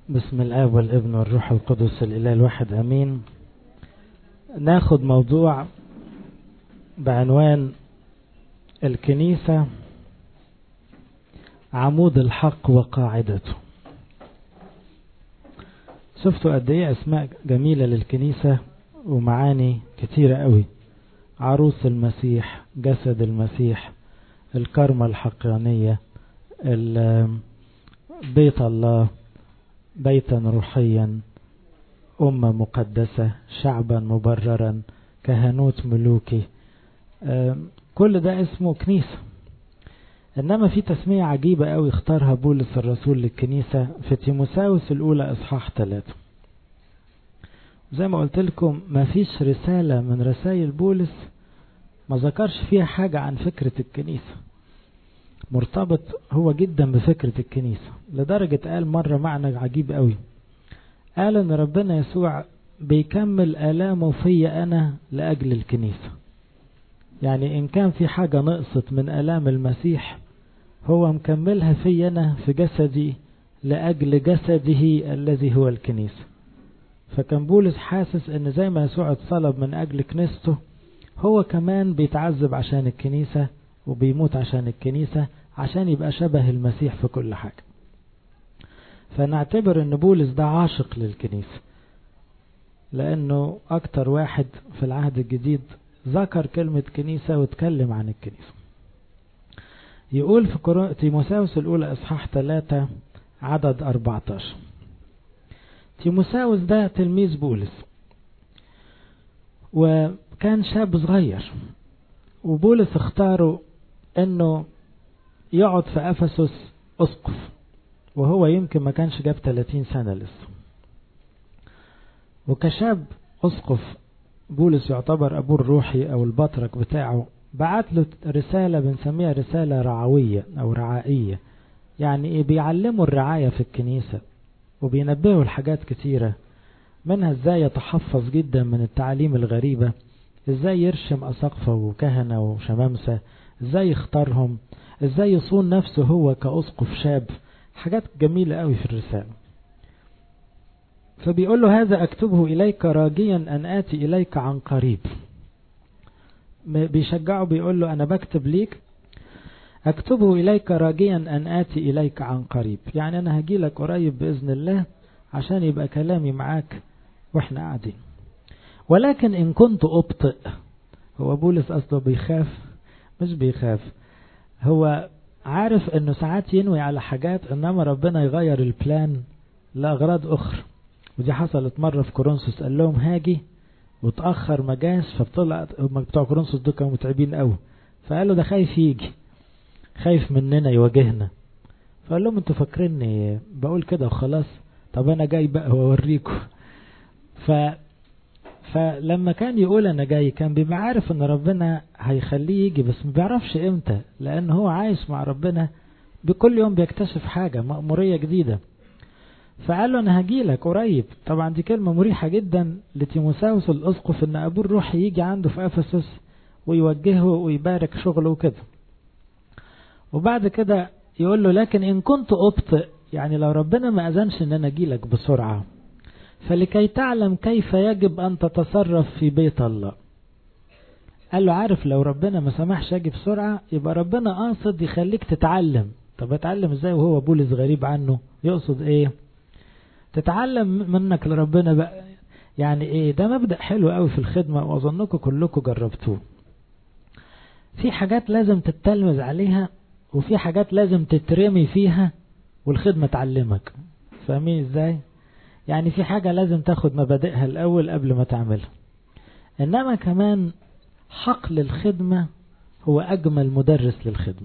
بسم الآب والابن والروح القدس الإله الواحد أمين ناخد موضوع بعنوان الكنيسة عمود الحق وقاعدته شفتوا قد ايه اسماء جميلة للكنيسة ومعاني كتيرة قوي عروس المسيح جسد المسيح الكرمة الحقانية بيت الله بيتا روحيا أمة مقدسة شعبا مبررا كهنوت ملوكي كل ده اسمه كنيسة إنما في تسمية عجيبة قوي اختارها بولس الرسول للكنيسة في تيموساوس الأولى إصحاح ثلاثة زي ما قلت لكم ما فيش رسالة من رسائل بولس ما ذكرش فيها حاجة عن فكرة الكنيسة مرتبط هو جدا بفكرة الكنيسة لدرجة قال مرة معنى عجيب قوي قال ان ربنا يسوع بيكمل آلامه في أنا لأجل الكنيسة يعني إن كان في حاجة نقصت من آلام المسيح هو مكملها في أنا في جسدي لأجل جسده الذي هو الكنيسة فكان بولس حاسس ان زي ما يسوع اتصلب من أجل كنيسته هو كمان بيتعذب عشان الكنيسة وبيموت عشان الكنيسة عشان يبقى شبه المسيح في كل حاجة فنعتبر ان بولس ده عاشق للكنيسة لانه اكتر واحد في العهد الجديد ذكر كلمة كنيسة واتكلم عن الكنيسة يقول في تيموساوس الاولى اصحاح 3 عدد 14 تيموساوس ده تلميذ بولس وكان شاب صغير وبولس اختاره انه يقعد في افسس اسقف وهو يمكن ما كانش جاب 30 سنة لسه وكشاب اسقف بولس يعتبر ابوه الروحي او البطرك بتاعه بعت له رسالة بنسميها رسالة رعوية او رعائية يعني ايه بيعلموا الرعاية في الكنيسة وبينبهوا الحاجات كتيرة منها ازاي يتحفظ جدا من التعاليم الغريبة ازاي يرشم اساقفة وكهنة وشمامسة ازاي يختارهم ازاي يصون نفسه هو كأسقف شاب حاجات جميلة قوي في الرسالة فبيقول له هذا اكتبه اليك راجيا ان اتي اليك عن قريب بيشجعه بيقول له انا بكتب ليك اكتبه اليك راجيا ان اتي اليك عن قريب يعني انا هجي لك قريب باذن الله عشان يبقى كلامي معاك واحنا قاعدين ولكن ان كنت ابطئ هو بولس اصله بيخاف مش بيخاف هو عارف انه ساعات ينوي على حاجات انما ربنا يغير البلان لاغراض اخرى ودي حصلت مرة في كورنثوس قال لهم هاجي وتأخر ما جاش فطلع بتوع كورنثوس دول كانوا متعبين قوي فقالوا ده خايف يجي خايف مننا يواجهنا فقال لهم انتوا فاكريني بقول كده وخلاص طب انا جاي بقى واوريكم ف فلما كان يقول انا جاي كان بيبقى عارف ان ربنا هيخليه يجي بس ما بيعرفش امتى لان هو عايش مع ربنا بكل يوم بيكتشف حاجة مأمورية جديدة فقال له انا هجي لك قريب طبعا دي كلمة مريحة جدا لتيموساوس الاسقف ان ابوه الروح يجي عنده في افسس ويوجهه ويبارك شغله وكده وبعد كده يقول له لكن ان كنت ابطئ يعني لو ربنا ما اذنش ان انا اجي لك بسرعة فلكي تعلم كيف يجب أن تتصرف في بيت الله قال له عارف لو ربنا ما سمحش أجي بسرعة يبقى ربنا قاصد يخليك تتعلم طب اتعلم ازاي وهو بولس غريب عنه يقصد ايه تتعلم منك لربنا بقى يعني ايه ده مبدأ حلو قوي في الخدمة واظنكم كلكم جربتوه في حاجات لازم تتلمذ عليها وفي حاجات لازم تترمي فيها والخدمة تعلمك فاهمين ازاي يعني في حاجة لازم تاخد مبادئها الأول قبل ما تعملها إنما كمان حقل الخدمة هو أجمل مدرس للخدمة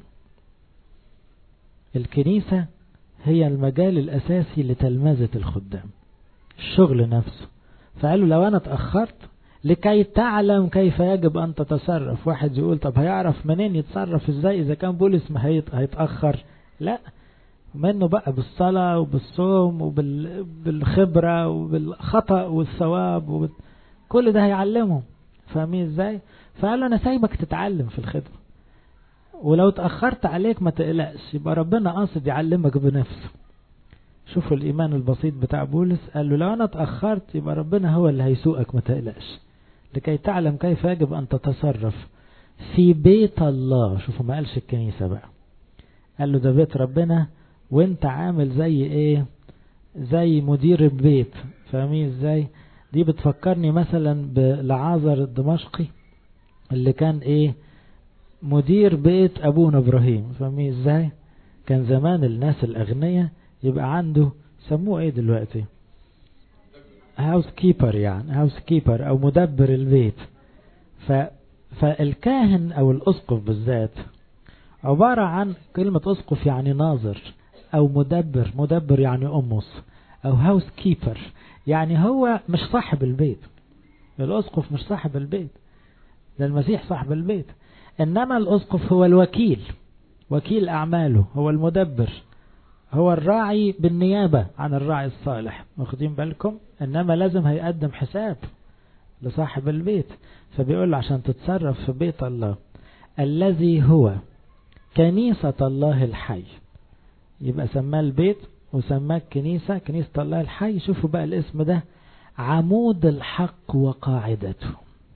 الكنيسة هي المجال الأساسي لتلمذة الخدام الشغل نفسه فقالوا لو أنا اتأخرت لكي تعلم كيف يجب أن تتصرف واحد يقول طب هيعرف منين يتصرف ازاي إذا كان بولس ما هيتأخر لا منه بقى بالصلاة وبالصوم وبالخبرة وبالخطأ والثواب وبال... كل ده هيعلمه فاهمين ازاي فقال له انا سايبك تتعلم في الخدمة ولو اتأخرت عليك ما تقلقش يبقى ربنا قاصد يعلمك بنفسه شوفوا الإيمان البسيط بتاع بولس قال له لو أنا اتأخرت يبقى ربنا هو اللي هيسوقك ما تقلقش لكي تعلم كيف يجب أن تتصرف في بيت الله شوفوا ما قالش الكنيسة بقى قال له ده بيت ربنا وانت عامل زي ايه زي مدير البيت فاهمين ازاي دي بتفكرني مثلا بلعازر الدمشقي اللي كان ايه مدير بيت ابونا ابراهيم فاهمين ازاي كان زمان الناس الاغنياء يبقى عنده سموه ايه دلوقتي هاوس كيبر يعني هاوس كيبر او مدبر البيت ف فالكاهن او الاسقف بالذات عبارة عن كلمة اسقف يعني ناظر او مدبر مدبر يعني امص او هاوس كيبر يعني هو مش صاحب البيت الاسقف مش صاحب البيت ده المسيح صاحب البيت انما الاسقف هو الوكيل وكيل اعماله هو المدبر هو الراعي بالنيابة عن الراعي الصالح واخدين بالكم انما لازم هيقدم حساب لصاحب البيت فبيقول له عشان تتصرف في بيت الله الذي هو كنيسة الله الحي يبقى سماه البيت وسماه كنيسة كنيسة الله الحي شوفوا بقى الاسم ده عمود الحق وقاعدته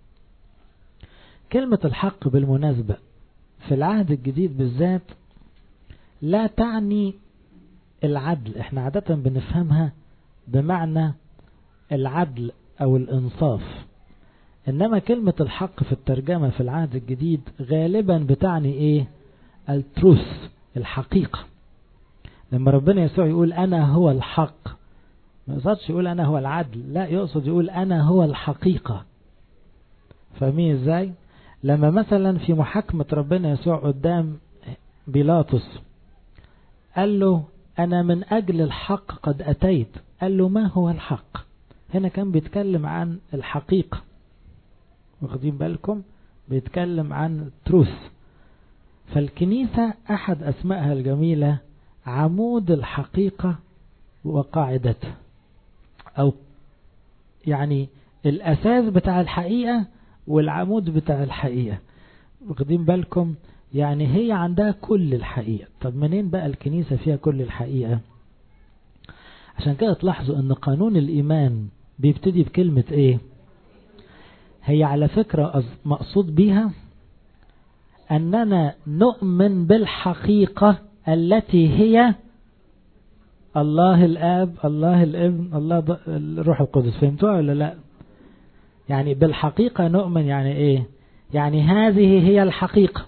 كلمة الحق بالمناسبة في العهد الجديد بالذات لا تعني العدل احنا عادة بنفهمها بمعنى العدل او الانصاف انما كلمة الحق في الترجمة في العهد الجديد غالبا بتعني ايه التروس الحقيقة لما ربنا يسوع يقول انا هو الحق ما يقصدش يقول انا هو العدل لا يقصد يقول انا هو الحقيقة فاهمين ازاي لما مثلا في محاكمة ربنا يسوع قدام بيلاطس قال له أنا من أجل الحق قد أتيت قال له ما هو الحق هنا كان بيتكلم عن الحقيقة واخدين بالكم بيتكلم عن تروث فالكنيسة أحد أسمائها الجميلة عمود الحقيقة وقاعدتها أو يعني الأساس بتاع الحقيقة والعمود بتاع الحقيقة واخدين بالكم يعني هي عندها كل الحقيقة طب منين بقى الكنيسة فيها كل الحقيقة عشان كده تلاحظوا ان قانون الايمان بيبتدي بكلمة ايه هي على فكرة مقصود بيها اننا نؤمن بالحقيقة التي هي الله الاب الله الابن الله الروح القدس فهمتوها ولا لا يعني بالحقيقة نؤمن يعني ايه يعني هذه هي الحقيقة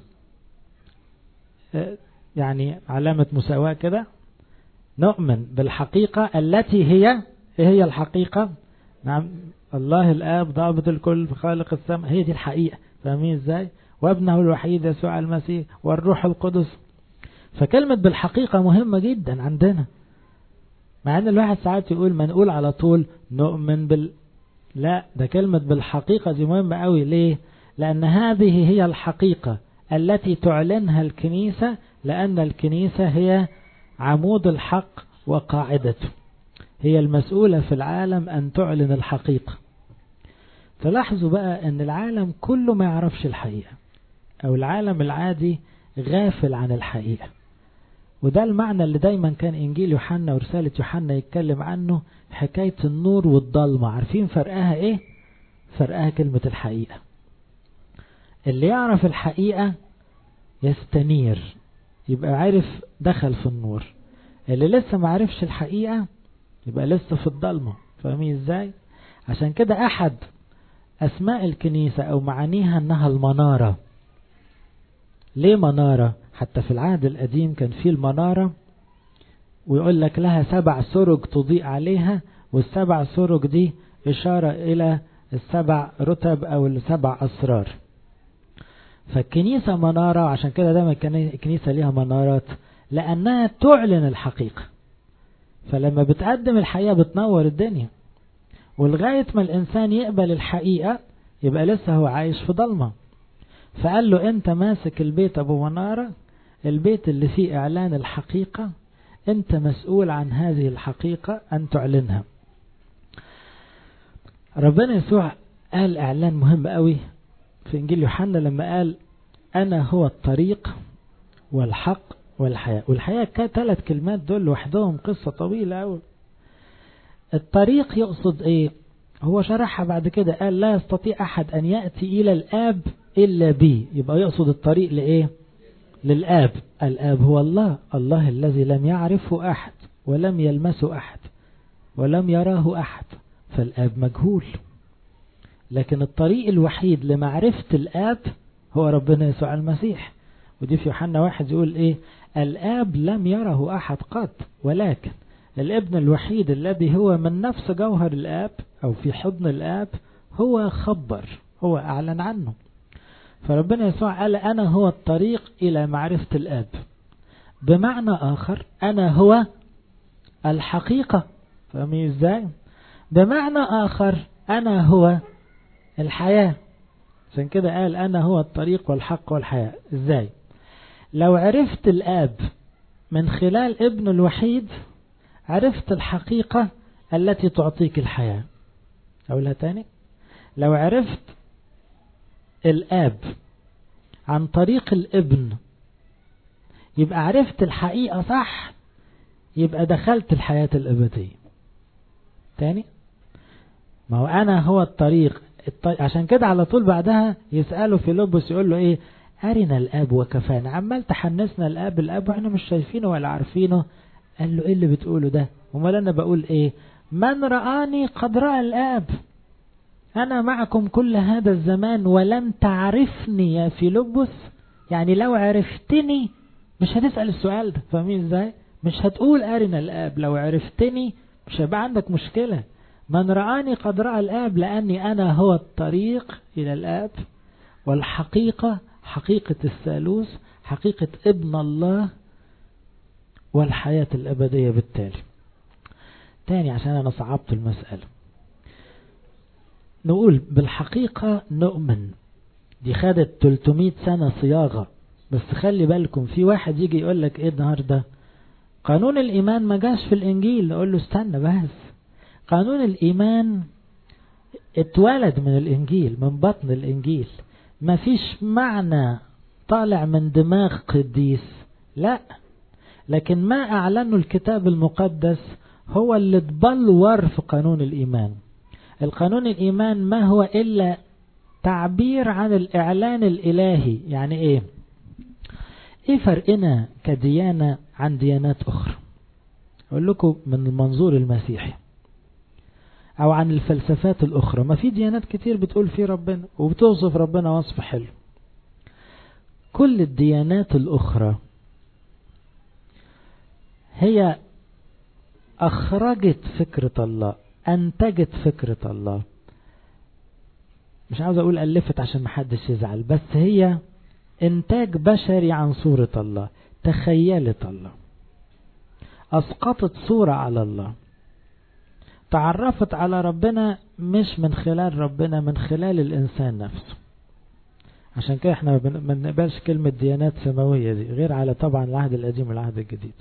يعني علامة مساواة كده نؤمن بالحقيقة التي هي هي الحقيقة نعم الله الآب ضابط الكل خالق السماء هي دي الحقيقة فاهمين ازاي وابنه الوحيد يسوع المسيح والروح القدس فكلمة بالحقيقة مهمة جدا عندنا مع ان الواحد ساعات يقول ما نقول على طول نؤمن بال لا ده كلمة بالحقيقة دي مهمة قوي ليه لأن هذه هي الحقيقة التي تعلنها الكنيسة لأن الكنيسة هي عمود الحق وقاعدته هي المسؤولة في العالم أن تعلن الحقيقة تلاحظوا بقى أن العالم كله ما يعرفش الحقيقة أو العالم العادي غافل عن الحقيقة وده المعنى اللي دايما كان إنجيل يوحنا ورسالة يوحنا يتكلم عنه حكاية النور والضلمة عارفين فرقها إيه؟ فرقها كلمة الحقيقة اللي يعرف الحقيقة يستنير يبقى عارف دخل في النور اللي لسه ما عرفش الحقيقة يبقى لسه في الضلمة فاهمين ازاي عشان كده احد اسماء الكنيسة او معانيها انها المنارة ليه منارة حتى في العهد القديم كان في المنارة ويقول لك لها سبع سرج تضيء عليها والسبع سرج دي اشارة الى السبع رتب او السبع اسرار فالكنيسة منارة عشان كده دايما الكنيسة ليها منارات لأنها تعلن الحقيقة فلما بتقدم الحقيقة بتنور الدنيا ولغاية ما الإنسان يقبل الحقيقة يبقى لسه هو عايش في ضلمة فقال له أنت ماسك البيت أبو منارة البيت اللي فيه إعلان الحقيقة أنت مسؤول عن هذه الحقيقة أن تعلنها ربنا يسوع قال إعلان مهم قوي في إنجيل يوحنا لما قال أنا هو الطريق والحق والحياة والحياة ثلاث كلمات دول لوحدهم قصة طويلة أوي الطريق يقصد ايه هو شرحها بعد كده قال لا يستطيع أحد أن يأتي إلى الآب إلا بي يبقى يقصد الطريق لإيه للآب الآب هو الله الله الذي لم يعرفه أحد ولم يلمسه أحد ولم يراه أحد فالآب مجهول لكن الطريق الوحيد لمعرفة الآب هو ربنا يسوع المسيح ودي في يوحنا واحد يقول إيه الآب لم يره أحد قط ولكن الابن الوحيد الذي هو من نفس جوهر الآب أو في حضن الآب هو خبر هو أعلن عنه فربنا يسوع قال أنا هو الطريق إلى معرفة الآب بمعنى آخر أنا هو الحقيقة فاهمين إزاي بمعنى آخر أنا هو الحياة عشان كده قال أنا هو الطريق والحق والحياة إزاي لو عرفت الآب من خلال ابن الوحيد عرفت الحقيقة التي تعطيك الحياة أقولها تاني لو عرفت الآب عن طريق الابن يبقى عرفت الحقيقة صح يبقى دخلت الحياة الأبدية تاني ما هو أنا هو الطريق عشان كده على طول بعدها يسأله فيلبس يقول له إيه أرنا الآب وكفانا عمال تحنسنا الآب الآب وإحنا مش شايفينه ولا عارفينه قال له إيه اللي بتقوله ده ومال أنا بقول إيه من رآني قد رأى الآب أنا معكم كل هذا الزمان ولم تعرفني يا فيلبس يعني لو عرفتني مش هتسأل السؤال ده فاهمين ازاي مش هتقول أرنا الآب لو عرفتني مش هيبقى عندك مشكلة من رآني قد رأى الآب لأني أنا هو الطريق إلى الآب والحقيقة حقيقة الثالوث حقيقة ابن الله والحياة الأبدية بالتالي تاني عشان أنا صعبت المسألة نقول بالحقيقة نؤمن دي خدت 300 سنة صياغة بس خلي بالكم في واحد يجي يقول لك ايه النهاردة قانون الإيمان ما جاش في الإنجيل نقول له استنى بس قانون الإيمان اتولد من الإنجيل من بطن الإنجيل ما فيش معنى طالع من دماغ قديس لا لكن ما أعلنه الكتاب المقدس هو اللي تبلور في قانون الإيمان القانون الإيمان ما هو إلا تعبير عن الإعلان الإلهي يعني إيه إيه فرقنا كديانة عن ديانات أخرى أقول لكم من المنظور المسيحي أو عن الفلسفات الأخرى ما في ديانات كتير بتقول في ربنا وبتوصف ربنا وصف حلو كل الديانات الأخرى هي أخرجت فكرة الله أنتجت فكرة الله مش عاوز أقول ألفت عشان محدش يزعل بس هي إنتاج بشري عن صورة الله تخيلت الله أسقطت صورة على الله تعرفت على ربنا مش من خلال ربنا من خلال الإنسان نفسه عشان كده احنا ما بنقبلش كلمة ديانات سماوية دي غير على طبعا العهد القديم والعهد الجديد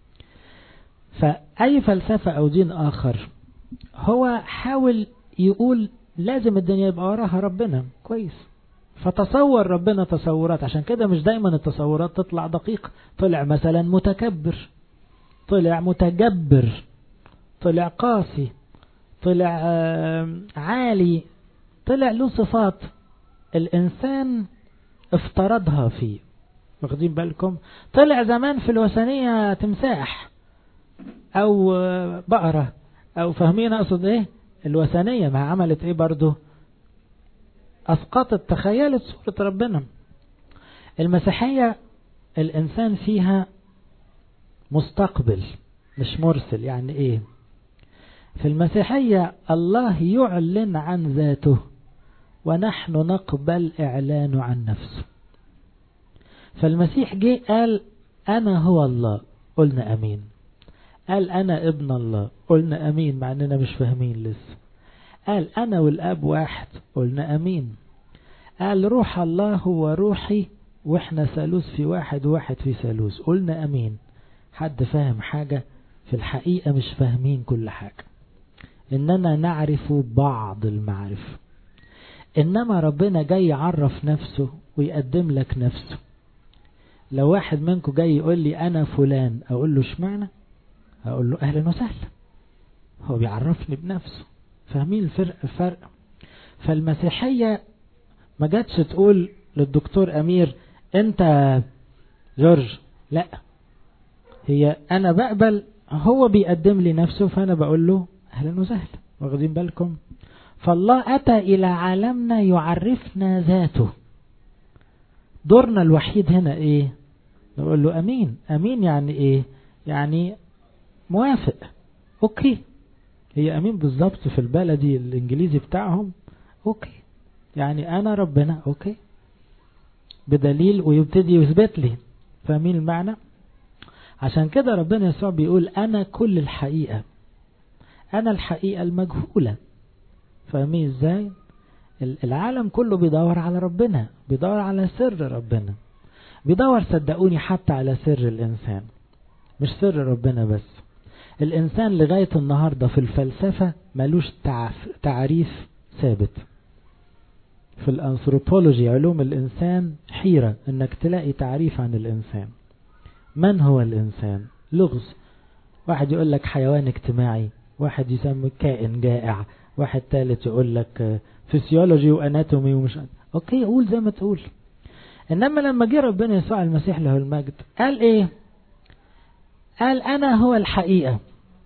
فأي فلسفة أو دين آخر هو حاول يقول لازم الدنيا يبقى وراها ربنا كويس فتصور ربنا تصورات عشان كده مش دايما التصورات تطلع دقيقة طلع مثلا متكبر طلع متجبر طلع قاسي طلع عالي طلع له صفات الإنسان افترضها فيه واخدين بالكم طلع زمان في الوثنية تمساح أو بقرة أو فاهمين أقصد إيه الوثنية ما عملت إيه برضو أسقطت تخيلت صورة ربنا المسيحية الإنسان فيها مستقبل مش مرسل يعني إيه في المسيحية الله يعلن عن ذاته ونحن نقبل إعلانه عن نفسه فالمسيح جه قال أنا هو الله قلنا أمين قال أنا ابن الله قلنا أمين مع أننا مش فاهمين لسه قال أنا والأب واحد قلنا أمين قال روح الله هو روحي وإحنا ثالوث في واحد وواحد في ثالوث قلنا أمين حد فاهم حاجة في الحقيقة مش فاهمين كل حاجة إننا نعرف بعض المعرفة إنما ربنا جاي يعرف نفسه ويقدم لك نفسه لو واحد منكم جاي يقول لي أنا فلان أقول له اشمعنى أقول له أهلا وسهلا هو بيعرفني بنفسه فاهمين الفرق الفرق فالمسيحية ما جاتش تقول للدكتور أمير أنت جورج لا هي أنا بقبل هو بيقدم لي نفسه فأنا بقول له أهلا وسهلا واخدين بالكم فالله أتى إلى عالمنا يعرفنا ذاته دورنا الوحيد هنا إيه نقول له أمين أمين يعني إيه يعني موافق أوكي هي أمين بالظبط في البلدي الإنجليزي بتاعهم أوكي يعني أنا ربنا أوكي بدليل ويبتدي يثبت لي فاهمين المعنى عشان كده ربنا يسوع بيقول أنا كل الحقيقة أنا الحقيقة المجهولة فاهمين إزاي العالم كله بيدور على ربنا بيدور على سر ربنا بيدور صدقوني حتى على سر الإنسان مش سر ربنا بس الإنسان لغاية النهاردة في الفلسفة ملوش تعريف ثابت في الأنثروبولوجي علوم الإنسان حيرة إنك تلاقي تعريف عن الإنسان من هو الإنسان لغز واحد يقول لك حيوان اجتماعي واحد يسمي كائن جائع واحد ثالث يقول لك فسيولوجي واناتومي ومش اوكي قول زي ما تقول انما لما جه ربنا يسوع المسيح له المجد قال ايه قال انا هو الحقيقة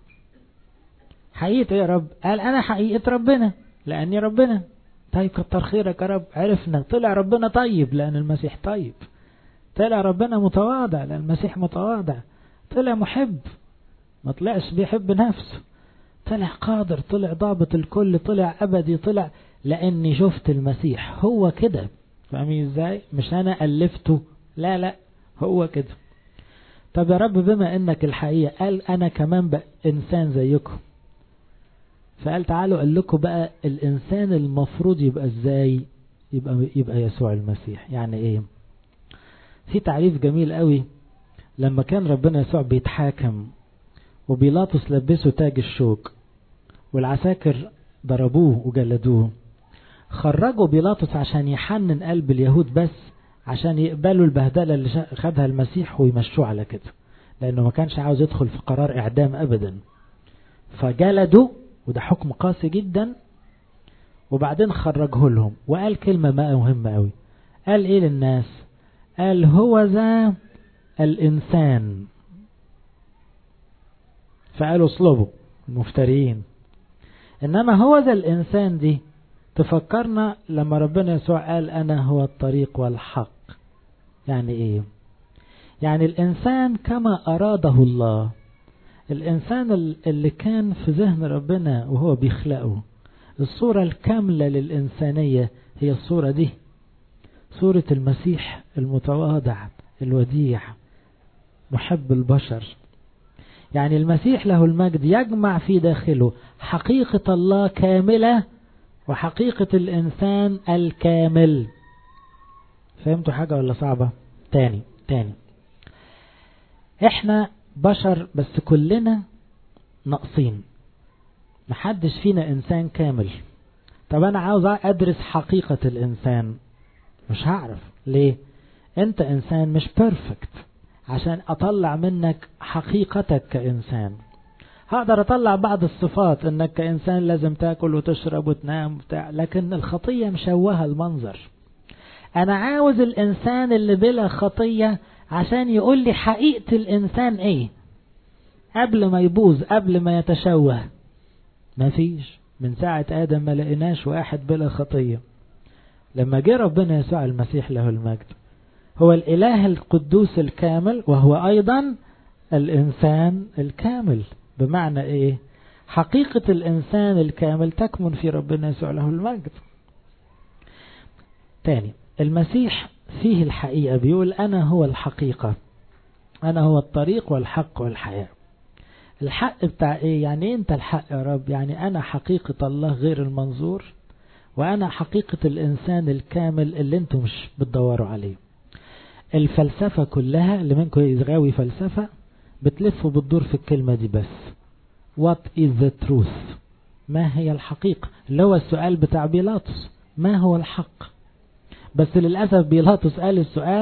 حقيقة ايه يا رب قال انا حقيقة ربنا لاني ربنا طيب كتر خيرك يا رب عرفنا طلع ربنا طيب لان المسيح طيب طلع ربنا متواضع لان المسيح متواضع طلع محب ما طلعش بيحب نفسه طلع قادر طلع ضابط الكل طلع أبدي طلع لأني شفت المسيح هو كده فاهمين ازاي مش أنا ألفته لا لا هو كده طب يا رب بما انك الحقيقة قال أنا كمان بقى إنسان زيكم فقال تعالوا قال لكم بقى الإنسان المفروض يبقى ازاي يبقى, يبقى يسوع المسيح يعني ايه في تعريف جميل قوي لما كان ربنا يسوع بيتحاكم وبيلاطس لبسه تاج الشوك والعساكر ضربوه وجلدوه خرجوا بيلاطس عشان يحنن قلب اليهود بس عشان يقبلوا البهدلة اللي خدها المسيح ويمشوه على كده لأنه ما كانش عاوز يدخل في قرار إعدام أبدا فجلدوا وده حكم قاسي جدا وبعدين خرجه لهم وقال كلمة ما مهمة قوي قال ايه للناس قال هو ذا الإنسان فقالوا اصلبوا المفتريين إنما هو ذا الإنسان دي تفكرنا لما ربنا يسوع قال أنا هو الطريق والحق يعني إيه يعني الإنسان كما أراده الله الإنسان اللي كان في ذهن ربنا وهو بيخلقه الصورة الكاملة للإنسانية هي الصورة دي صورة المسيح المتواضع الوديع محب البشر يعني المسيح له المجد يجمع في داخله حقيقة الله كاملة وحقيقة الإنسان الكامل فهمتوا حاجة ولا صعبة تاني تاني احنا بشر بس كلنا ناقصين محدش فينا انسان كامل طب انا عاوز ادرس حقيقة الانسان مش هعرف ليه انت انسان مش بيرفكت عشان اطلع منك حقيقتك كانسان هقدر اطلع بعض الصفات انك كانسان لازم تاكل وتشرب وتنام وبتاع لكن الخطية مشوهة المنظر انا عاوز الانسان اللي بلا خطية عشان يقول لي حقيقة الانسان ايه قبل ما يبوظ قبل ما يتشوه مفيش من ساعة ادم ما لقيناش واحد بلا خطية لما جه ربنا يسوع المسيح له المجد هو الاله القدوس الكامل وهو ايضا الانسان الكامل بمعنى ايه حقيقة الانسان الكامل تكمن في ربنا يسوع له المجد تاني المسيح فيه الحقيقة بيقول انا هو الحقيقة انا هو الطريق والحق والحياة الحق بتاع ايه يعني ايه انت الحق يا رب يعني انا حقيقة الله غير المنظور وانا حقيقة الانسان الكامل اللي انتم مش بتدوروا عليه الفلسفة كلها اللي منكم يغاوي فلسفة بتلف وبتدور في الكلمة دي بس what is the truth ما هي الحقيقة اللي هو السؤال بتاع بيلاطس ما هو الحق بس للأسف بيلاطس قال السؤال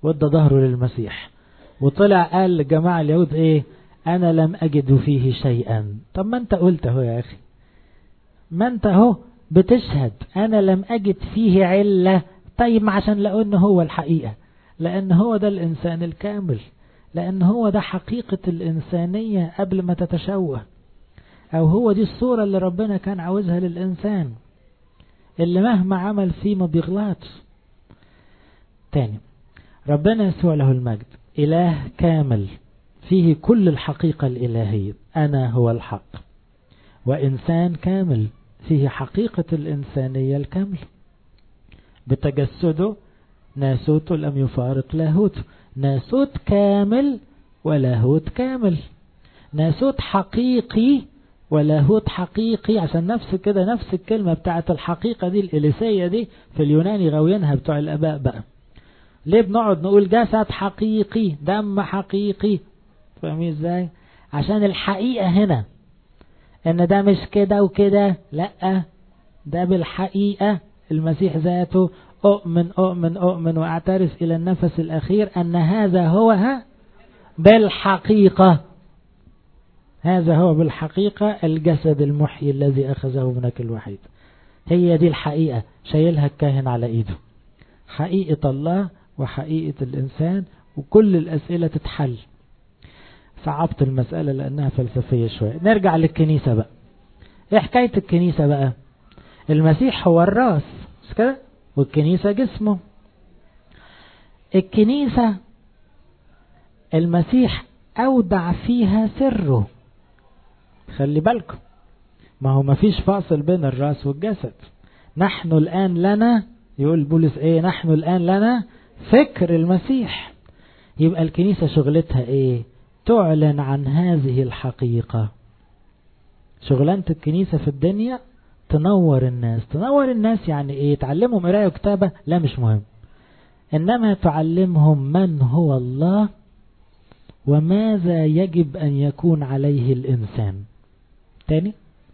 وادى ظهره للمسيح وطلع قال للجماعة اليهود ايه انا لم اجد فيه شيئا طب ما انت قلت اهو يا اخي ما انت اهو بتشهد انا لم اجد فيه علة طيب ما عشان لقوا ان هو الحقيقة لان هو ده الانسان الكامل لان هو ده حقيقة الانسانية قبل ما تتشوه او هو دي الصورة اللي ربنا كان عاوزها للانسان اللي مهما عمل فيه ما بيغلطش تاني ربنا يسوع له المجد إله كامل فيه كل الحقيقة الإلهية أنا هو الحق وإنسان كامل فيه حقيقة الإنسانية الكاملة بتجسده ناسوت لم يفارق لاهوت ناسوت كامل ولاهوت كامل ناسوت حقيقي ولاهوت حقيقي عشان نفس كده نفس الكلمة بتاعت الحقيقة دي الإليسية دي في اليوناني غاوينها بتوع الآباء بقى ليه بنقعد نقول جسد حقيقي دم حقيقي فاهمين ازاي عشان الحقيقة هنا ان ده مش كده وكده لا ده بالحقيقة المسيح ذاته أؤمن أؤمن أؤمن وأعترف إلى النفس الأخير أن هذا هو ها بالحقيقة هذا هو بالحقيقة الجسد المحيي الذي أخذه ابنك الوحيد هي دي الحقيقة شايلها الكاهن على إيده حقيقة الله وحقيقة الإنسان وكل الأسئلة تتحل صعبت المسألة لأنها فلسفية شوية نرجع للكنيسة بقى إيه حكاية الكنيسة بقى المسيح هو الراس مش كده والكنيسة جسمه الكنيسة المسيح أودع فيها سره خلي بالكم ما هو ما فيش فاصل بين الراس والجسد نحن الآن لنا يقول بولس ايه نحن الآن لنا فكر المسيح يبقى الكنيسة شغلتها ايه تعلن عن هذه الحقيقة شغلانة الكنيسة في الدنيا تنور الناس تنور الناس يعني ايه تعلمهم قرايه وكتابة لا مش مهم انما تعلمهم من هو الله وماذا يجب ان يكون عليه الانسان تاني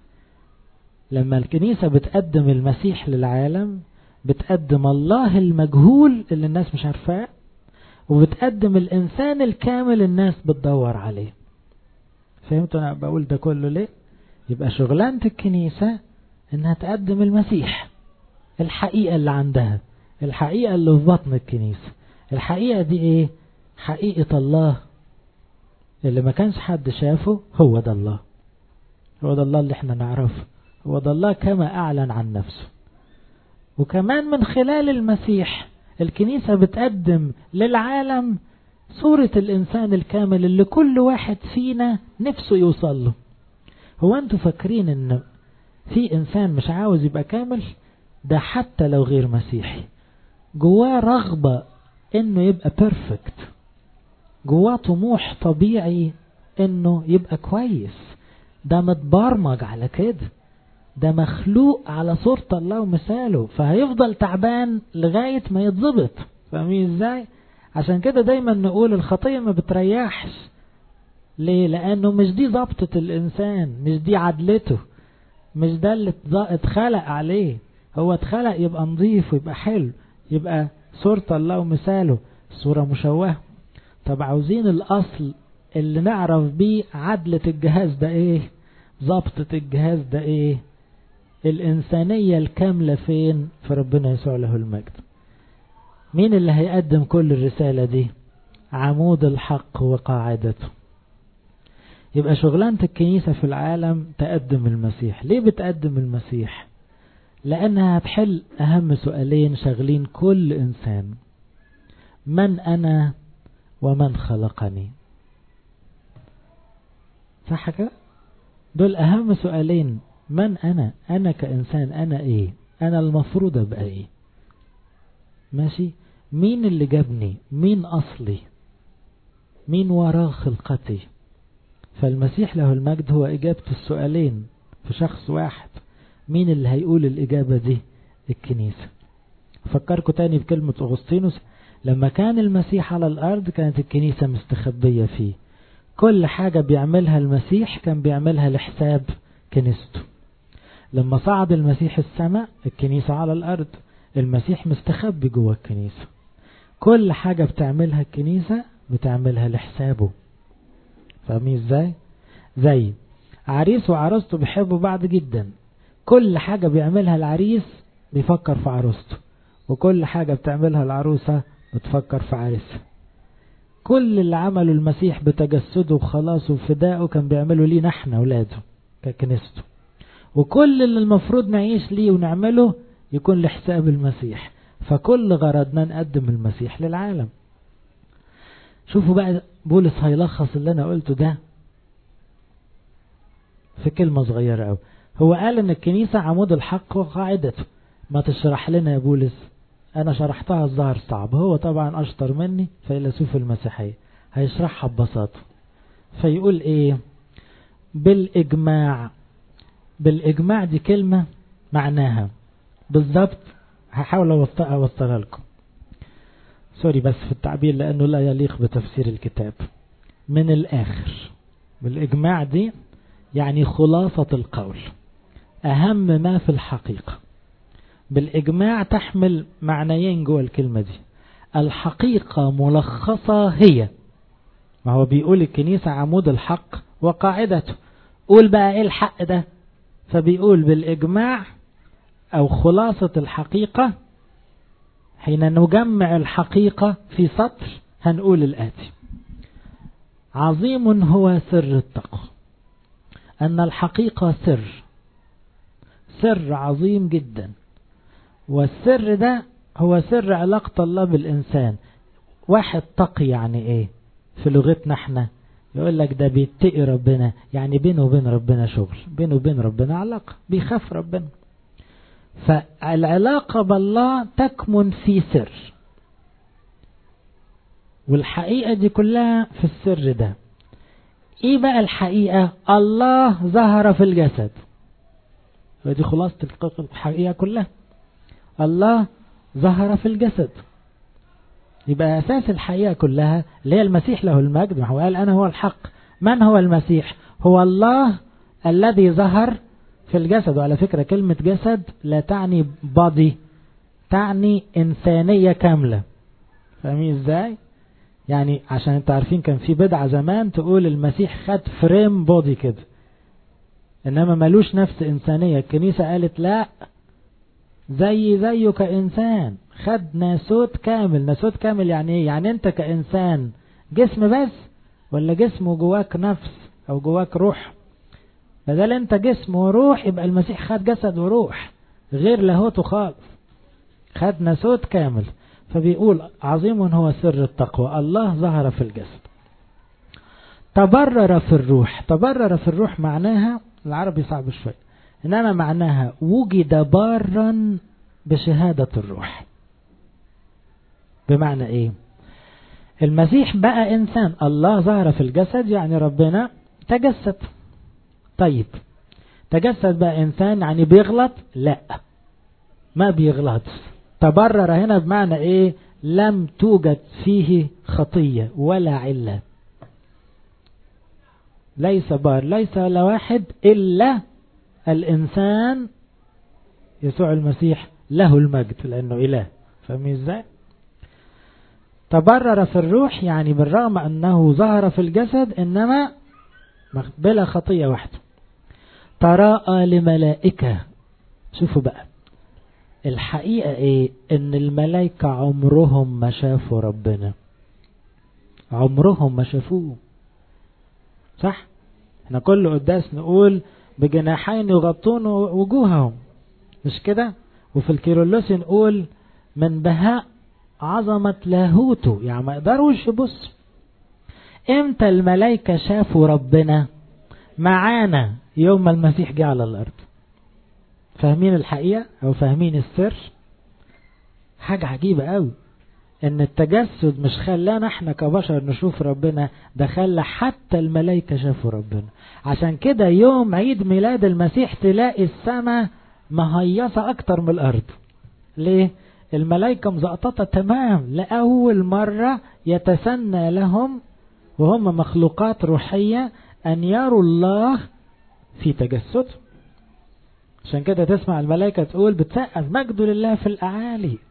لما الكنيسة بتقدم المسيح للعالم بتقدم الله المجهول اللي الناس مش عارفاه وبتقدم الإنسان الكامل الناس بتدور عليه فهمتوا أنا بقول ده كله ليه يبقى شغلانة الكنيسة إنها تقدم المسيح الحقيقة اللي عندها الحقيقة اللي في بطن الكنيسة الحقيقة دي إيه حقيقة الله اللي ما كانش حد شافه هو ده الله هو ده الله اللي احنا نعرفه هو ده الله كما أعلن عن نفسه وكمان من خلال المسيح الكنيسة بتقدم للعالم صورة الإنسان الكامل اللي كل واحد فينا نفسه يوصل له هو أنتوا فاكرين إن في إنسان مش عاوز يبقى كامل ده حتى لو غير مسيحي جواه رغبة إنه يبقى بيرفكت جواه طموح طبيعي إنه يبقى كويس ده متبرمج على كده ده مخلوق على صورة الله ومثاله فهيفضل تعبان لغاية ما يتظبط فاهمين ازاي عشان كده دايما نقول الخطية ما بتريحش ليه لانه مش دي ضبطة الانسان مش دي عدلته مش ده اللي اتخلق عليه هو اتخلق يبقى نظيف ويبقى حلو يبقى صورة الله ومثاله صورة مشوهة طب عاوزين الاصل اللي نعرف بيه عدلة الجهاز ده ايه ضبطة الجهاز ده ايه الإنسانية الكاملة فين في ربنا يسوع له المجد مين اللي هيقدم كل الرسالة دي عمود الحق وقاعدته يبقى شغلانة الكنيسة في العالم تقدم المسيح ليه بتقدم المسيح لأنها هتحل أهم سؤالين شغلين كل إنسان من أنا ومن خلقني صح كده دول أهم سؤالين من أنا أنا كإنسان أنا إيه أنا المفروض أبقى إيه ماشي مين اللي جابني مين أصلي مين وراء خلقتي فالمسيح له المجد هو إجابة السؤالين في شخص واحد مين اللي هيقول الإجابة دي الكنيسة فكركم تاني بكلمة أغسطينوس لما كان المسيح على الأرض كانت الكنيسة مستخبية فيه كل حاجة بيعملها المسيح كان بيعملها لحساب كنيسته لما صعد المسيح السماء الكنيسة على الأرض المسيح مستخبي جوه الكنيسة كل حاجة بتعملها الكنيسة بتعملها لحسابه فاهمين ازاي زي عريس وعروسته بيحبوا بعض جدا كل حاجة بيعملها العريس بيفكر في عروسته وكل حاجة بتعملها العروسة بتفكر في عريسها كل اللي عمله المسيح بتجسده وخلاصه وفدائه كان بيعمله لينا احنا اولاده ككنيسته وكل اللي المفروض نعيش ليه ونعمله يكون لحساب المسيح فكل غرضنا نقدم المسيح للعالم شوفوا بقى بولس هيلخص اللي انا قلته ده في كلمة صغيرة قوي هو قال ان الكنيسة عمود الحق وقاعدته ما تشرح لنا يا بولس انا شرحتها الظاهر صعب هو طبعا اشطر مني فيلسوف المسيحية هيشرحها ببساطة فيقول ايه بالاجماع بالاجماع دي كلمة معناها بالضبط هحاول اوصلها لكم سوري بس في التعبير لانه لا يليق بتفسير الكتاب من الاخر بالاجماع دي يعني خلاصة القول أهم ما في الحقيقة بالإجماع تحمل معنيين جوه الكلمة دي الحقيقة ملخصة هي ما هو بيقول الكنيسة عمود الحق وقاعدته قول بقى ايه الحق ده فبيقول بالإجماع أو خلاصة الحقيقة حين نجمع الحقيقة في سطر هنقول الآتي عظيم هو سر التقوى أن الحقيقة سر سر عظيم جدا والسر ده هو سر علاقة الله بالإنسان واحد تقي يعني إيه في لغتنا احنا يقول لك ده بيتقي ربنا يعني بينه وبين ربنا شغل بينه وبين ربنا علاقة بيخاف ربنا فالعلاقة بالله تكمن في سر والحقيقة دي كلها في السر ده ايه بقى الحقيقة الله ظهر في الجسد ودي خلاصة الحقيقة كلها الله ظهر في الجسد يبقى أساس الحقيقة كلها اللي هي المسيح له المجد ما هو قال أنا هو الحق من هو المسيح هو الله الذي ظهر في الجسد وعلى فكرة كلمة جسد لا تعني بادي تعني إنسانية كاملة فاهمين ازاي يعني عشان انت عارفين كان في بدعة زمان تقول المسيح خد فريم بودي كده انما ملوش نفس انسانية الكنيسة قالت لا زي زيه كإنسان خد ناسوت كامل ناسوت كامل يعني ايه يعني انت كإنسان جسم بس ولا جسم وجواك نفس او جواك روح بدل انت جسم وروح يبقى المسيح خد جسد وروح غير لاهوته خالص خد ناسوت كامل فبيقول عظيم هو سر التقوى الله ظهر في الجسد تبرر في الروح تبرر في الروح معناها العربي صعب شوي إنما معناها وجد بارا بشهادة الروح بمعنى إيه المسيح بقى إنسان الله ظهر في الجسد يعني ربنا تجسد طيب تجسد بقى إنسان يعني بيغلط لا ما بيغلط تبرر هنا بمعنى إيه لم توجد فيه خطية ولا علة ليس بار ليس لواحد إلا الإنسان يسوع المسيح له المجد لأنه إله فاهمين إزاي تبرر في الروح يعني بالرغم أنه ظهر في الجسد إنما بلا خطية وحده تراءى لملائكة شوفوا بقى الحقيقة ايه ان الملائكة عمرهم ما شافوا ربنا عمرهم ما شافوه صح احنا كل قداس نقول بجناحين يغطون وجوههم مش كده وفي الكيرلس نقول من بهاء عظمة لاهوته يعني ما يقدروش يبصوا امتى الملائكة شافوا ربنا معانا يوم ما المسيح جه على الارض فاهمين الحقيقة او فاهمين السر حاجة عجيبة قوي ان التجسد مش خلانا احنا كبشر نشوف ربنا ده خلى حتى الملائكة شافوا ربنا عشان كده يوم عيد ميلاد المسيح تلاقي السماء مهيصة اكتر من الارض ليه الملائكة مزقططة تمام لأول مرة يتسنى لهم وهم مخلوقات روحية أن يروا الله في تجسد عشان كده تسمع الملائكة تقول بتسقف مجد لله في الأعالي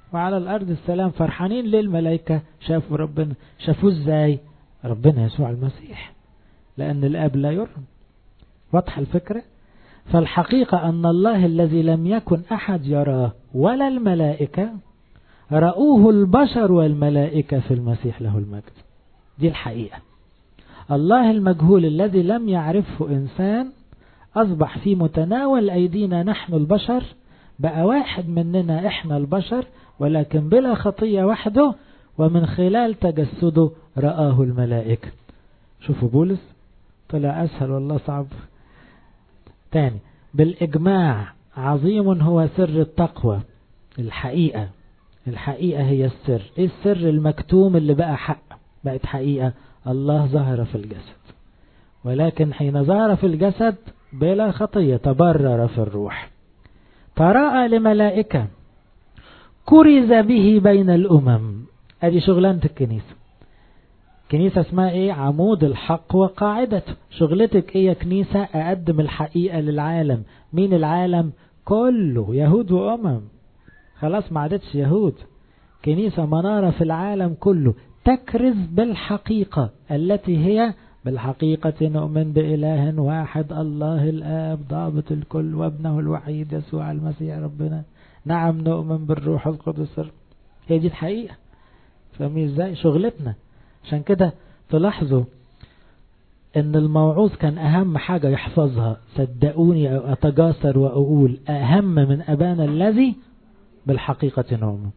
وعلى الأرض السلام فرحانين ليه الملائكة شافوا ربنا شافوه ازاي ربنا يسوع المسيح لأن الآب لا يرى واضحة الفكرة فالحقيقة أن الله الذي لم يكن أحد يراه ولا الملائكة رأوه البشر والملائكة في المسيح له المجد دي الحقيقة الله المجهول الذي لم يعرفه إنسان أصبح في متناول أيدينا نحن البشر بقى واحد مننا إحنا البشر ولكن بلا خطية وحده ومن خلال تجسده رآه الملائكة شوفوا بولس طلع أسهل والله صعب تاني بالإجماع عظيم هو سر التقوى الحقيقة الحقيقة هي السر ايه السر المكتوم اللي بقى حق بقت حقيقة الله ظهر في الجسد ولكن حين ظهر في الجسد بلا خطية تبرر في الروح تراءى لملائكة كرز به بين الأمم ادي شغلانة الكنيسة كنيسة اسمها ايه عمود الحق وقاعدته شغلتك ايه يا كنيسة اقدم الحقيقة للعالم مين العالم كله يهود وامم خلاص ما عادتش يهود كنيسة منارة في العالم كله تكرز بالحقيقة التي هي بالحقيقة نؤمن بإله واحد الله الآب ضابط الكل وابنه الوحيد يسوع المسيح ربنا نعم نؤمن بالروح القدس هي دي الحقيقة فاهمين ازاي شغلتنا عشان كده تلاحظوا ان الموعوظ كان اهم حاجة يحفظها صدقوني او اتجاسر واقول اهم من ابانا الذي بالحقيقة نؤمن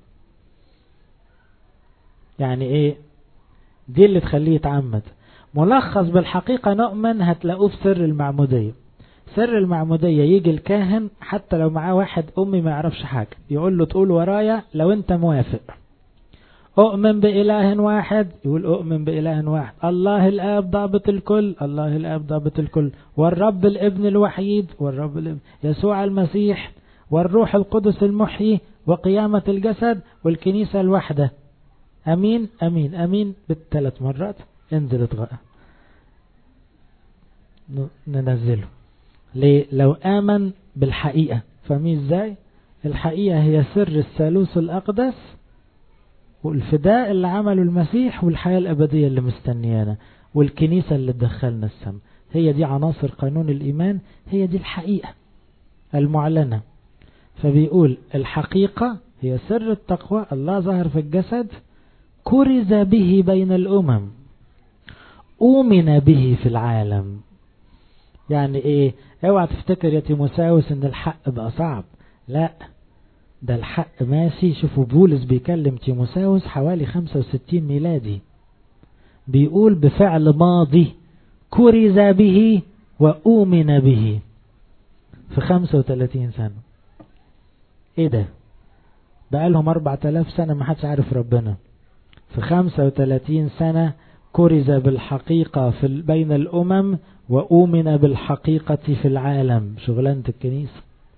يعني ايه دي اللي تخليه يتعمد ملخص بالحقيقة نؤمن هتلاقوه في سر المعمودية سر المعمودية يجي الكاهن حتى لو معاه واحد أمي ما يعرفش حاجة يقول له تقول ورايا لو أنت موافق أؤمن بإله واحد يقول أؤمن بإله واحد الله الآب ضابط الكل الله الآب ضابط الكل والرب الابن الوحيد والرب الابن يسوع المسيح والروح القدس المحيي وقيامة الجسد والكنيسة الوحدة أمين أمين أمين بالثلاث مرات انزل اتغقى ننزله ليه لو آمن بالحقيقة فاهمين ازاي الحقيقة هي سر الثالوث الأقدس والفداء اللي عمله المسيح والحياة الأبدية اللي مستنيانا والكنيسة اللي تدخلنا السماء هي دي عناصر قانون الإيمان هي دي الحقيقة المعلنة فبيقول الحقيقة هي سر التقوى الله ظهر في الجسد كرز به بين الأمم أؤمن به في العالم يعني ايه اوعى تفتكر يا تيموساوس ان الحق بقى صعب لا ده الحق ماشي شوفوا بولس بيكلم تيموساوس حوالي 65 ميلادي بيقول بفعل ماضي كرز به وأؤمن به في 35 سنة ايه ده بقى لهم 4000 سنة ما حدش عارف ربنا في 35 سنة كرز بالحقيقة في بين الأمم وأؤمن بالحقيقة في العالم شغلانة الكنيسة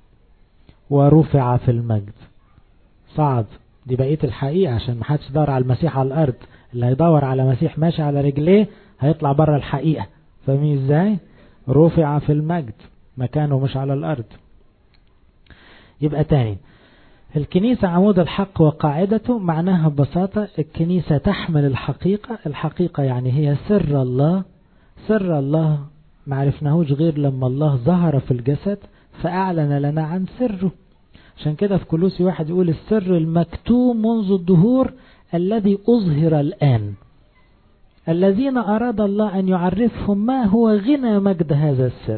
ورفع في المجد صعد دي بقية الحقيقة عشان محدش دور على المسيح على الأرض اللي هيدور على مسيح ماشي على رجليه هيطلع بره الحقيقة فاهمين ازاي رفع في المجد مكانه مش على الأرض يبقى تاني الكنيسة عمود الحق وقاعدته معناها ببساطة الكنيسة تحمل الحقيقة الحقيقة يعني هي سر الله سر الله معرفناهوش غير لما الله ظهر في الجسد فأعلن لنا عن سره عشان كده في كلوسي واحد يقول السر المكتوم منذ الدهور الذي أظهر الآن الذين أراد الله أن يعرفهم ما هو غنى مجد هذا السر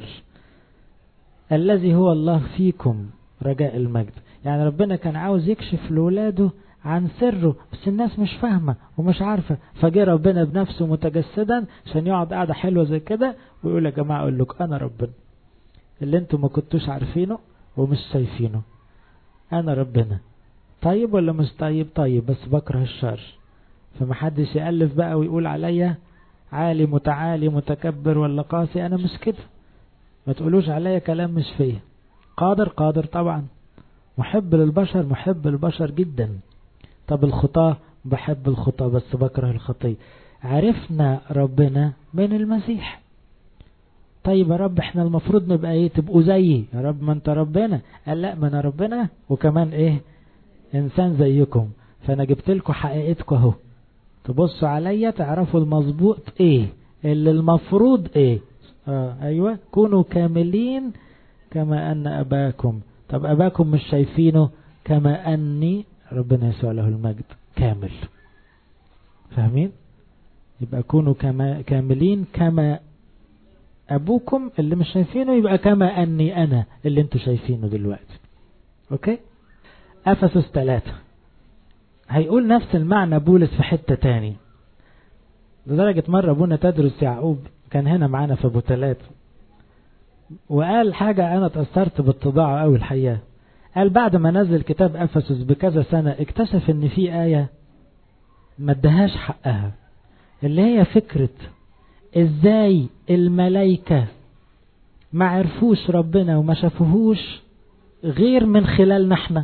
الذي هو الله فيكم رجاء المجد يعني ربنا كان عاوز يكشف لولاده عن سره بس الناس مش فاهمة ومش عارفة فجاء ربنا بنفسه متجسدا عشان يقعد قاعدة حلوة زي كده ويقول يا جماعة أقول لك أنا ربنا اللي انتم ما كنتوش عارفينه ومش شايفينه أنا ربنا طيب ولا مش طيب طيب بس بكره الشر فمحدش يألف بقى ويقول عليا عالي متعالي متكبر ولا قاسي أنا مش كده ما تقولوش عليا كلام مش فيه قادر قادر طبعا محب للبشر محب للبشر جدا طب الخطاة بحب الخطاة بس بكره الخطية عرفنا ربنا من المسيح طيب يا رب احنا المفروض نبقى ايه تبقوا زيي يا رب ما انت ربنا قال لا ما انا ربنا وكمان ايه إنسان زيكم فأنا جبت لكم حقيقتكم أهو تبصوا عليا تعرفوا المظبوط إيه اللي المفروض إيه آه أيوة كونوا كاملين كما أن أباكم طب أباكم مش شايفينه كما أني ربنا يسوع له المجد كامل فاهمين يبقى كونوا كما كاملين كما أبوكم اللي مش شايفينه يبقى كما أني أنا اللي انتوا شايفينه دلوقتي أوكي أفسس ثلاثة هيقول نفس المعنى بولس في حتة تاني لدرجة مرة أبونا تدرس يعقوب كان هنا معانا في أبو ثلاثة وقال حاجة أنا تأثرت بالطباعة أوي الحقيقة قال بعد ما نزل كتاب أفسس بكذا سنة اكتشف ان في آية ما ادهاش حقها اللي هي فكرة ازاي الملايكة ما عرفوش ربنا وما شافوهوش غير من خلالنا احنا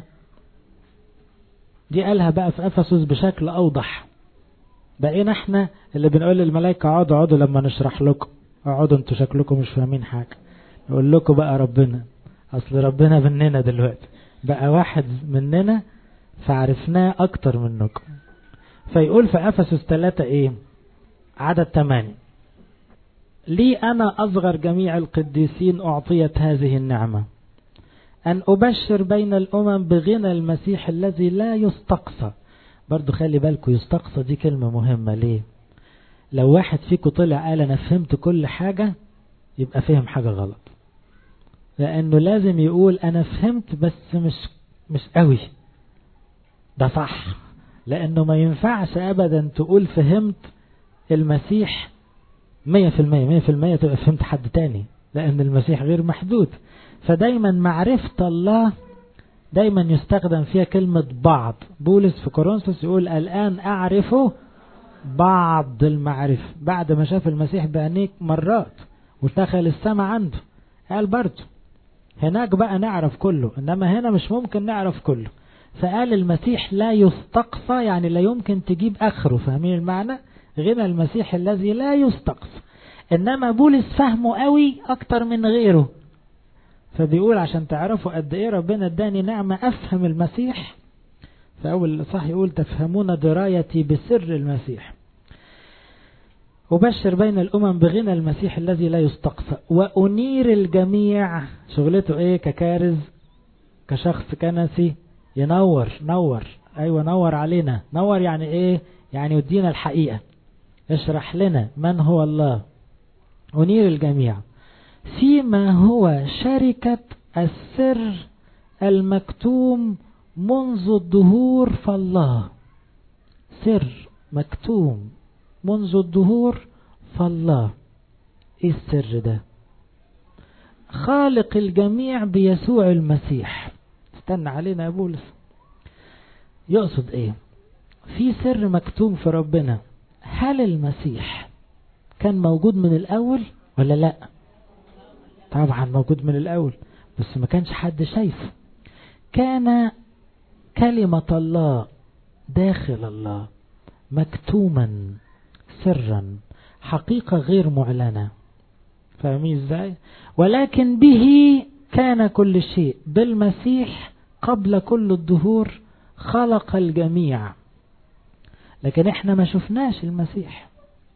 دي قالها بقى في أفسس بشكل أوضح بقينا احنا اللي بنقول للملائكة اقعدوا اقعدوا لما نشرح لكم اقعدوا انتوا شكلكم مش فاهمين حاجة نقول لكم بقى ربنا اصل ربنا مننا دلوقتي بقى واحد مننا فعرفناه اكتر منكم فيقول في افسس 3 ايه عدد 8 لي انا اصغر جميع القديسين اعطيت هذه النعمة ان ابشر بين الامم بغنى المسيح الذي لا يستقصى برضو خلي بالكم يستقصى دي كلمة مهمة ليه لو واحد فيكم طلع قال انا فهمت كل حاجة يبقى فهم حاجة غلط لانه لازم يقول انا فهمت بس مش مش قوي ده صح لانه ما ينفعش ابدا تقول فهمت المسيح مية في المية مية في المية تبقى فهمت حد تاني لان المسيح غير محدود فدايما معرفة الله دايما يستخدم فيها كلمة بعض بولس في كورنثوس يقول الآن أعرفه بعض المعرفة بعد ما شاف المسيح بعينيك مرات ودخل السماء عنده قال برضه هناك بقى نعرف كله إنما هنا مش ممكن نعرف كله فقال المسيح لا يستقصى يعني لا يمكن تجيب آخره فاهمين المعنى غنى المسيح الذي لا يستقصى إنما بولس فهمه قوي أكتر من غيره فبيقول عشان تعرفوا قد ايه ربنا اداني نعمة افهم المسيح فاول صح يقول تفهمون درايتي بسر المسيح أبشر بين الأمم بغنى المسيح الذي لا يستقصى وأنير الجميع شغلته إيه ككارز كشخص كنسي ينور نور أيوة نور علينا نور يعني إيه يعني يدينا الحقيقة اشرح لنا من هو الله أنير الجميع فيما هو شركة السر المكتوم منذ الدهور فالله سر مكتوم منذ الدهور فالله ايه السر ده خالق الجميع بيسوع المسيح استنى علينا يا بولس يقصد ايه في سر مكتوم في ربنا هل المسيح كان موجود من الاول ولا لا طبعا موجود من الأول بس ما كانش حد شايفه كان كلمة الله داخل الله مكتوما سرا حقيقة غير معلنة فاهمين ازاي ولكن به كان كل شيء بالمسيح قبل كل الدهور خلق الجميع لكن احنا ما شفناش المسيح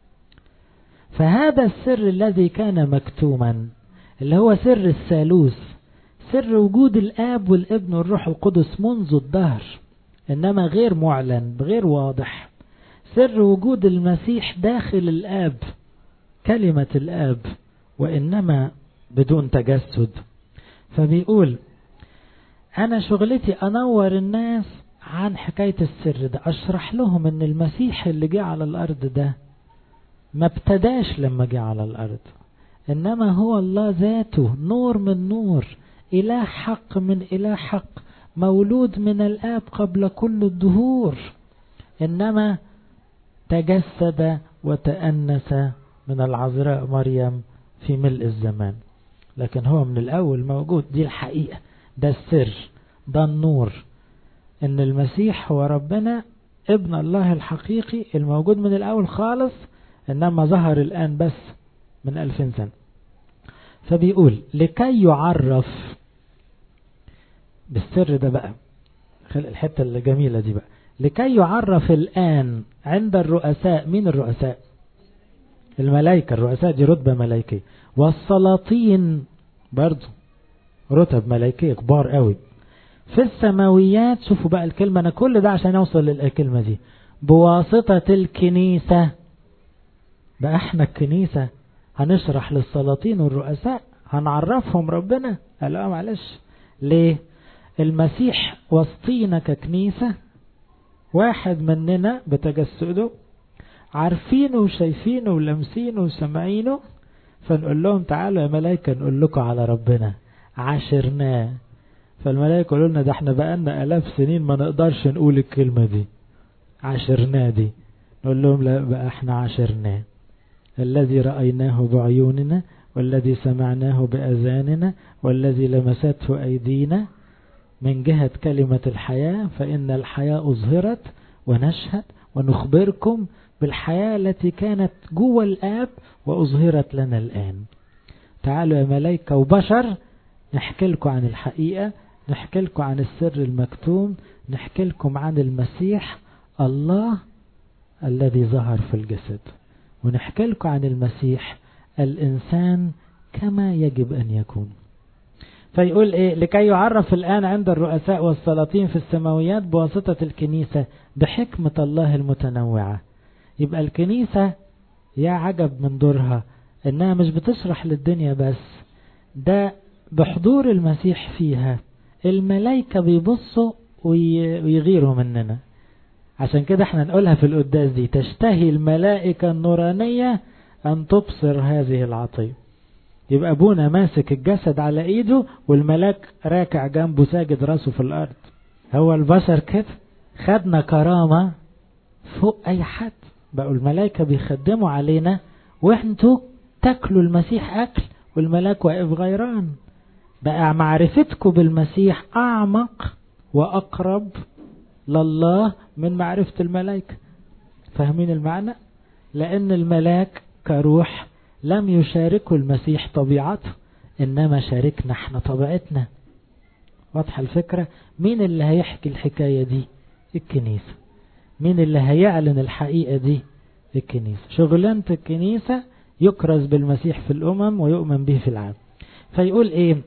فهذا السر الذي كان مكتوما اللي هو سر الثالوث سر وجود الآب والابن والروح القدس منذ الدهر إنما غير معلن غير واضح سر وجود المسيح داخل الآب كلمة الآب وإنما بدون تجسد فبيقول أنا شغلتي أنور الناس عن حكاية السر ده أشرح لهم إن المسيح اللي جه على الأرض ده ما ابتداش لما جه على الأرض إنما هو الله ذاته نور من نور إله حق من إله حق مولود من الآب قبل كل الدهور إنما تجسد وتأنس من العذراء مريم في ملء الزمان لكن هو من الأول موجود دي الحقيقة ده السر ده النور إن المسيح هو ربنا ابن الله الحقيقي الموجود من الأول خالص إنما ظهر الآن بس من ألفين سنة فبيقول لكي يعرف بالسر ده بقى الحتة الجميلة دي بقى لكي يعرف الآن عند الرؤساء مين الرؤساء الملائكة الرؤساء دي رتبة ملائكية والسلاطين برضو رتب ملائكية كبار قوي في السماويات شوفوا بقى الكلمة أنا كل ده عشان أوصل للكلمة دي بواسطة الكنيسة بقى احنا الكنيسة هنشرح للسلاطين والرؤساء هنعرفهم ربنا قال اه معلش ليه المسيح وسطينا ككنيسة واحد مننا بتجسده عارفينه وشايفينه ولمسينه وسمعينه فنقول لهم تعالوا يا ملائكة نقول لكم على ربنا عاشرناه فالملائكة يقولوا لنا ده احنا بقالنا آلاف سنين ما نقدرش نقول الكلمة دي عاشرناه دي نقول لهم لا بقى احنا عاشرناه الذي رأيناه بعيوننا والذي سمعناه بأذاننا والذي لمسته أيدينا من جهة كلمة الحياة فإن الحياة أظهرت ونشهد ونخبركم بالحياة التي كانت جوه الآب وأظهرت لنا الآن تعالوا يا ملائكة وبشر نحكي لكم عن الحقيقة نحكي لكم عن السر المكتوم نحكي لكم عن المسيح الله الذي ظهر في الجسد ونحكي لكم عن المسيح الإنسان كما يجب أن يكون فيقول إيه لكي يعرف الآن عند الرؤساء والسلاطين في السماويات بواسطة الكنيسة بحكمة الله المتنوعة يبقى الكنيسة يا عجب من دورها إنها مش بتشرح للدنيا بس ده بحضور المسيح فيها الملائكة بيبصوا ويغيروا مننا عشان كده احنا نقولها في القداس دي تشتهي الملائكة النورانية أن تبصر هذه العطية يبقى أبونا ماسك الجسد على إيده والملاك راكع جنبه ساجد راسه في الأرض هو البشر كده خدنا كرامة فوق أي حد بقوا الملائكة بيخدموا علينا وانتوا تاكلوا المسيح أكل والملاك واقف غيران بقى معرفتكم بالمسيح أعمق وأقرب لله من معرفة الملائكة فاهمين المعنى لأن الملاك كروح لم يشاركوا المسيح طبيعته إنما شاركنا احنا طبيعتنا واضحة الفكرة مين اللي هيحكي الحكاية دي الكنيسة مين اللي هيعلن الحقيقة دي الكنيسة شغلانة الكنيسة يكرز بالمسيح في الأمم ويؤمن به في العالم فيقول ايه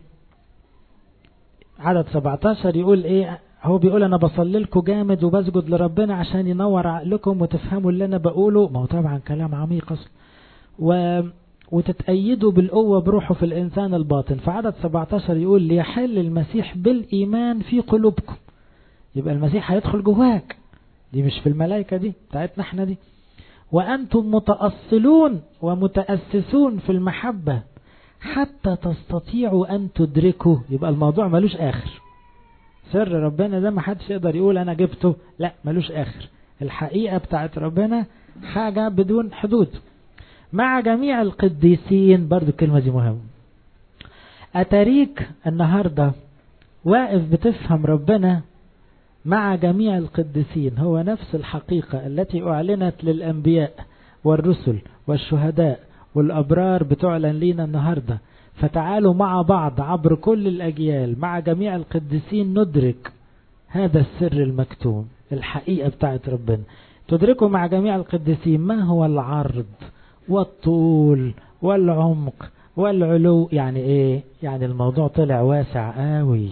عدد 17 يقول ايه هو بيقول انا بصلي لكم جامد وبسجد لربنا عشان ينور عقلكم وتفهموا اللي انا بقوله ما هو طبعا كلام عميق اصلا و وتتأيدوا بالقوة بروحه في الإنسان الباطن فعدد 17 يقول ليحل المسيح بالإيمان في قلوبكم يبقى المسيح هيدخل جواك دي مش في الملائكة دي بتاعتنا احنا دي وأنتم متأصلون ومتأسسون في المحبة حتى تستطيعوا أن تدركوا يبقى الموضوع ملوش آخر سر ربنا ده ما حدش يقدر يقول أنا جبته لا ملوش آخر الحقيقة بتاعت ربنا حاجة بدون حدود مع جميع القديسين برضو الكلمة دي مهمة أتريك النهاردة واقف بتفهم ربنا مع جميع القديسين هو نفس الحقيقة التي أعلنت للأنبياء والرسل والشهداء والأبرار بتعلن لينا النهاردة فتعالوا مع بعض عبر كل الأجيال مع جميع القديسين ندرك هذا السر المكتوم الحقيقة بتاعت ربنا تدركوا مع جميع القديسين ما هو العرض والطول والعمق والعلو يعني ايه يعني الموضوع طلع واسع قوي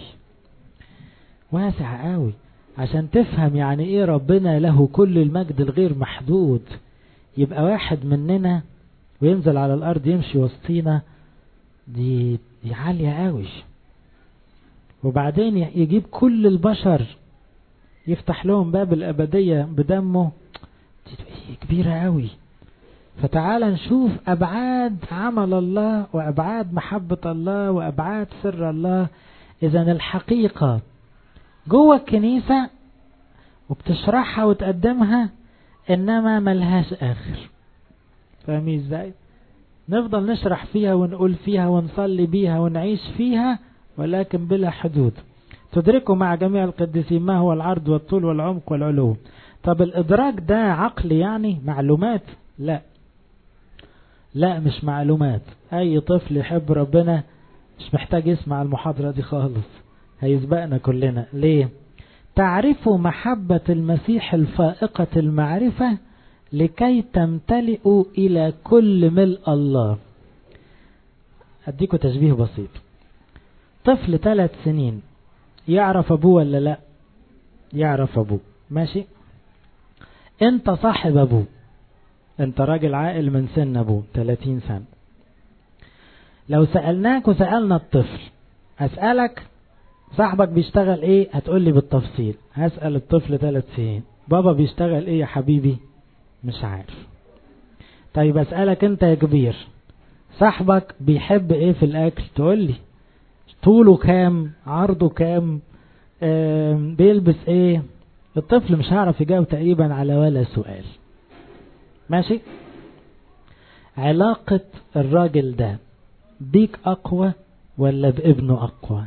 واسع قوي عشان تفهم يعني ايه ربنا له كل المجد الغير محدود يبقى واحد مننا وينزل على الارض يمشي وسطينا دي دي عالية قوي وبعدين يجيب كل البشر يفتح لهم باب الأبدية بدمه دي كبيرة قوي فتعال نشوف أبعاد عمل الله وأبعاد محبة الله وأبعاد سر الله إذا الحقيقة جوه الكنيسة وبتشرحها وتقدمها إنما ملهاش آخر فاهمين ازاي نفضل نشرح فيها ونقول فيها ونصلي بيها ونعيش فيها ولكن بلا حدود تدركوا مع جميع القديسين ما هو العرض والطول والعمق والعلو طب الإدراك ده عقل يعني معلومات لا لا مش معلومات أي طفل يحب ربنا مش محتاج يسمع المحاضرة دي خالص هيسبقنا كلنا ليه تعرفوا محبة المسيح الفائقة المعرفة لكي تمتلئوا إلى كل ملء الله أديكوا تشبيه بسيط طفل ثلاث سنين يعرف أبوه ولا لا يعرف أبوه ماشي انت صاحب أبوه انت راجل عاقل من سن أبوه 30 سنة لو سألناك وسألنا الطفل أسألك صاحبك بيشتغل ايه هتقول لي بالتفصيل هسأل الطفل ثلاث سنين بابا بيشتغل ايه يا حبيبي مش عارف طيب اسألك انت يا كبير صاحبك بيحب ايه في الاكل تقول لي طوله كام عرضه كام بيلبس ايه الطفل مش هعرف يجاوب تقريبا على ولا سؤال ماشي علاقة الراجل ده بيك اقوى ولا بابنه اقوى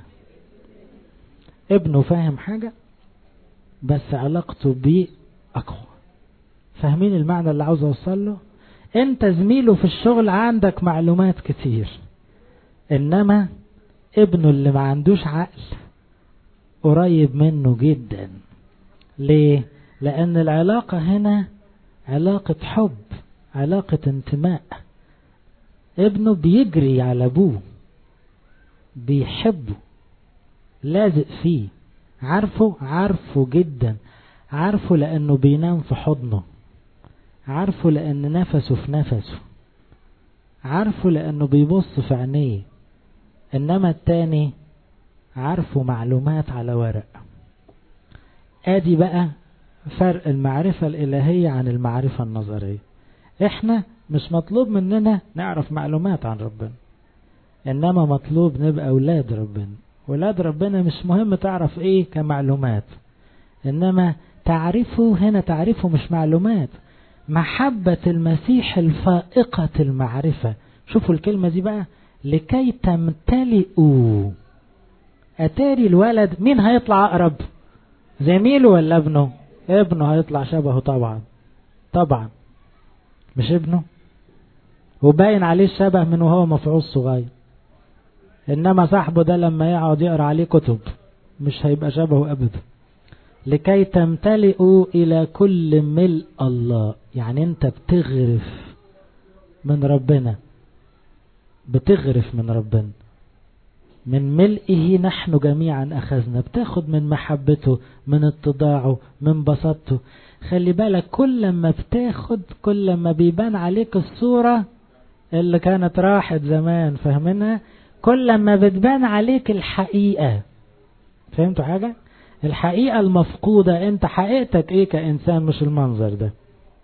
ابنه فاهم حاجة بس علاقته بيه اقوى فاهمين المعنى اللي عاوز اوصل له انت زميله في الشغل عندك معلومات كتير انما ابنه اللي ما عندوش عقل قريب منه جدا ليه لان العلاقة هنا علاقة حب علاقة انتماء ابنه بيجري على ابوه بيحبه لازق فيه عارفه عارفه جدا عارفه لانه بينام في حضنه عارفه لان نفسه في نفسه عارفه لانه بيبص في عينيه انما التاني عارفه معلومات على ورق ادي بقى فرق المعرفة الالهية عن المعرفة النظرية احنا مش مطلوب مننا نعرف معلومات عن ربنا انما مطلوب نبقى اولاد ربنا ولاد ربنا مش مهم تعرف ايه كمعلومات انما تعرفه هنا تعرفه مش معلومات محبة المسيح الفائقة المعرفة شوفوا الكلمة دي بقى لكي تمتلئوا اتاري الولد مين هيطلع اقرب زميله ولا ابنه ابنه هيطلع شبهه طبعا طبعا مش ابنه وباين عليه الشبه من وهو مفعول صغير انما صاحبه ده لما يقعد يقرا عليه كتب مش هيبقى شبهه ابدا لكي تمتلئوا الى كل ملء الله يعني انت بتغرف من ربنا بتغرف من ربنا من ملئه نحن جميعا اخذنا بتاخد من محبته من اتضاعه من بساطته خلي بالك كل ما بتاخد كل ما بيبان عليك الصورة اللي كانت راحت زمان فاهمينها كل ما بتبان عليك الحقيقة فهمتوا حاجة الحقيقة المفقودة انت حقيقتك ايه كإنسان مش المنظر ده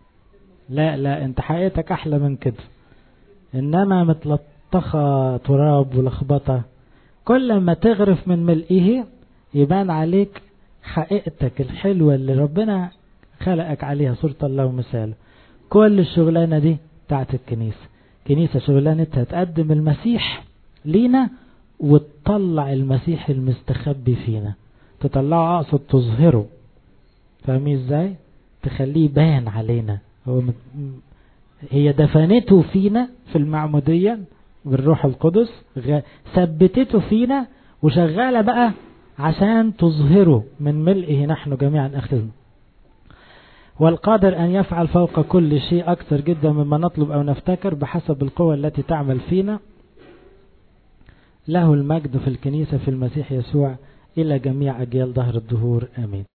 لا لا انت حقيقتك احلى من كده انما متلطخة تراب ولخبطة كل ما تغرف من ملئه يبان عليك حقيقتك الحلوة اللي ربنا خلقك عليها صورة الله ومثاله كل الشغلانة دي بتاعت الكنيسة كنيسة شغلانتها تقدم المسيح لينا وتطلع المسيح المستخبي فينا تطلعه اقصد تظهره فاهمين ازاي تخليه يبان علينا هو مت... هي دفنته فينا في المعمودية بالروح القدس غ... ثبتته فينا وشغالة بقى عشان تظهره من ملئه نحن جميعا أخذنا والقادر أن يفعل فوق كل شيء أكثر جدا مما نطلب أو نفتكر بحسب القوة التي تعمل فينا له المجد في الكنيسة في المسيح يسوع إلى جميع أجيال ظهر الدهور آمين